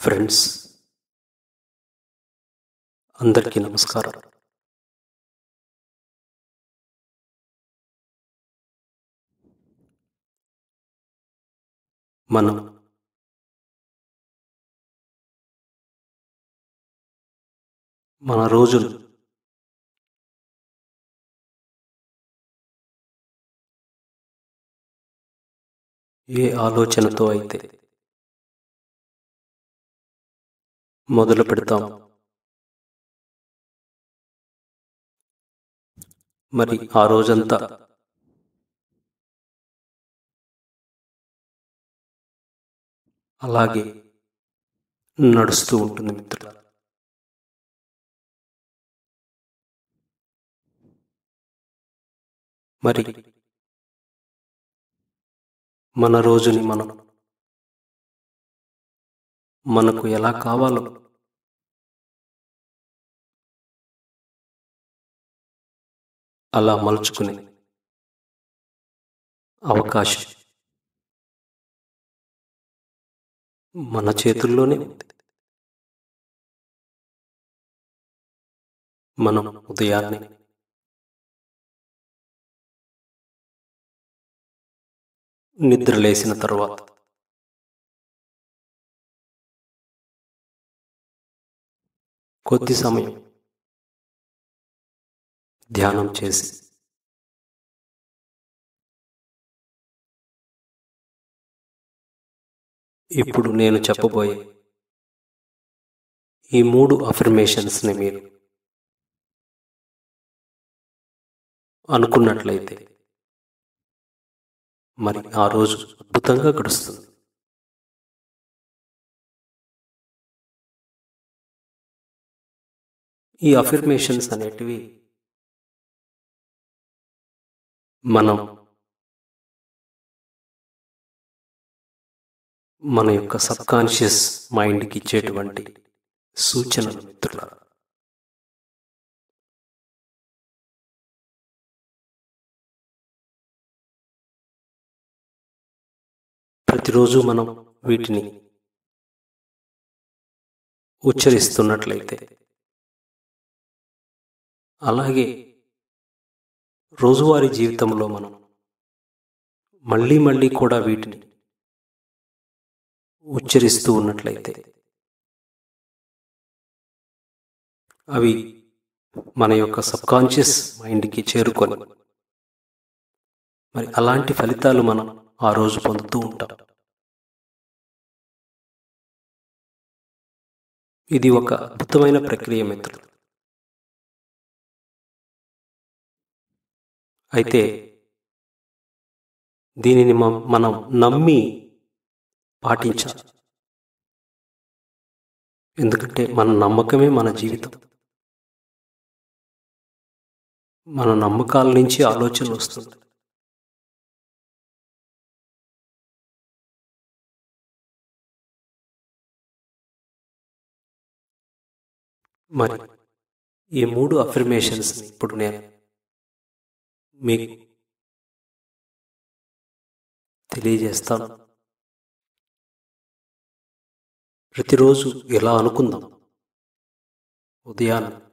friends అందరికీ నమస్కారం మనం మన రోజులు ఏ ఆలోచనతో అయితే మొదలు పెడతాం మరి ఆ రోజంతా అలాగే నడుస్తూ ఉంటుంది మిత్రుల మరి మన రోజుని మనం మనకు ఎలా కావాలో అలా మలుచుకునే అవకాశం మన చేతుల్లోనే ఉంది మనం ఉదయాన్నే నిద్ర లేచిన తరువాత కొద్ది సమయం ధ్యానం చేసి ఇప్పుడు నేను చెప్పబోయే ఈ మూడు అఫర్మేషన్స్ని మీరు అనుకున్నట్లయితే మరి ఆ రోజు అద్భుతంగా గడుస్తుంది ఈ అఫర్మేషన్స్ అనేటివి మనం మన యొక్క సబ్కాన్షియస్ మైండ్కి ఇచ్చేటువంటి సూచనలు మిత్రుల ప్రతిరోజు మనం వీటిని ఉచ్చరిస్తున్నట్లయితే అలాగే రోజువారీ జీవితంలో మనం మళ్ళీ మళ్ళీ కూడా వీటిని ఉచ్చరిస్తూ ఉన్నట్లయితే అవి మన యొక్క సబ్కాన్షియస్ మైండ్కి చేరుకొని మరి అలాంటి ఫలితాలు మనం ఆ రోజు పొందుతూ ఉంటాం ఇది ఒక అద్భుతమైన ప్రక్రియ మిత్రులు అయితే దీనిని మనం నమ్మి పాటించాలి ఎందుకంటే మన నమ్మకమే మన జీవితం మన నమ్మకాల నుంచి ఆలోచనలు వస్తుంది మరి ఈ మూడు అఫర్మేషన్స్ ఇప్పుడు నేను మీకు తెలియజేస్తాను ప్రతిరోజు ఎలా అనుకుందాం ఉదయాన్నే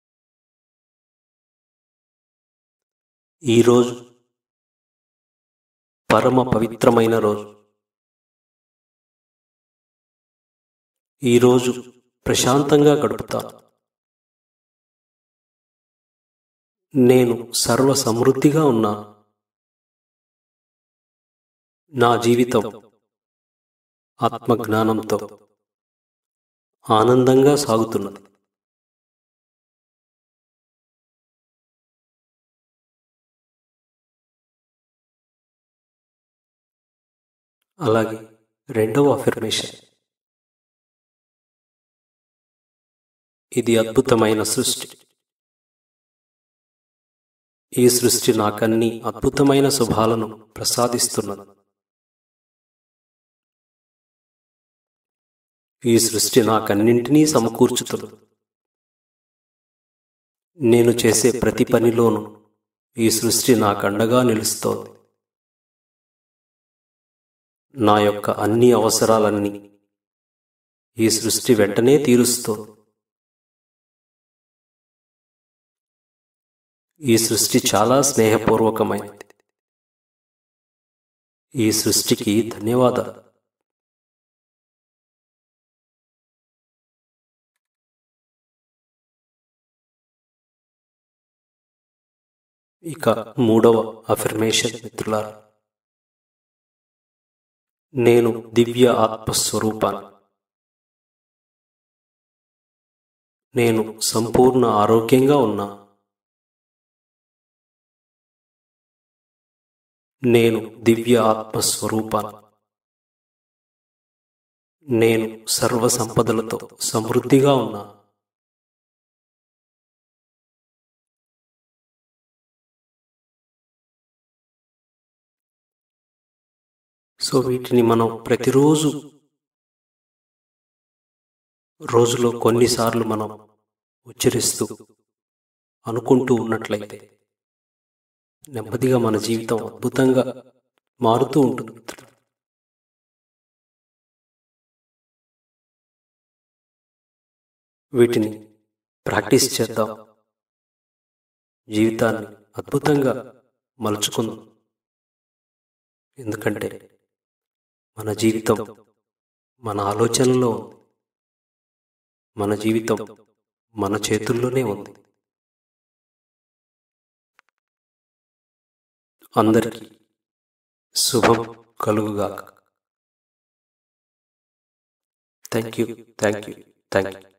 ఈరోజు పరమ పవిత్రమైన రోజు ఈరోజు ప్రశాంతంగా గడుపుతాను నేను సర్వ సమృద్ధిగా ఉన్నాను నా జీవితం ఆత్మజ్ఞానంతో ఆనందంగా సాగుతున్నది అలాగే రెండవ అఫర్మేషన్ ఇది అద్భుతమైన సృష్టి ఈ సృష్టి నాకన్ని అద్భుతమైన శుభాలను ప్రసాదిస్తున్నది ఈ సృష్టి నాకన్నింటినీ సమకూర్చుతున్నది నేను చేసే ప్రతి పనిలోనూ ఈ సృష్టి నాకండగా నిలుస్తోంది నా యొక్క అన్ని అవసరాలన్నీ ఈ సృష్టి వెంటనే తీరుస్తోంది ఈ సృష్టి చాలా స్నేహపూర్వకమైనది ఈ సృష్టికి ధన్యవాదాలు ఇక మూడవ అఫర్మేషన్ మిత్రులారా నేను దివ్య ఆత్మస్వరూపాన్ని నేను సంపూర్ణ ఆరోగ్యంగా ఉన్నా నేను దివ్య ఆత్మస్వరూపాన్ని నేను సర్వ సంపదలతో సమృద్ధిగా ఉన్నా సో వీటిని మనం ప్రతిరోజు రోజులో కొన్నిసార్లు మనం ఉచ్చరిస్తూ అనుకుంటూ ఉన్నట్లయితే నెమ్మదిగా మన జీవితం అద్భుతంగా మారుతూ ఉంటుంది మిత్రులు వీటిని ప్రాక్టీస్ చేద్దాం జీవితాన్ని అద్భుతంగా మలుచుకుందాం ఎందుకంటే మన జీవితం మన ఆలోచనలో ఉంది మన జీవితం మన చేతుల్లోనే ఉంది అందరికీ శుభం కలుగుగాక thank you thank you thank you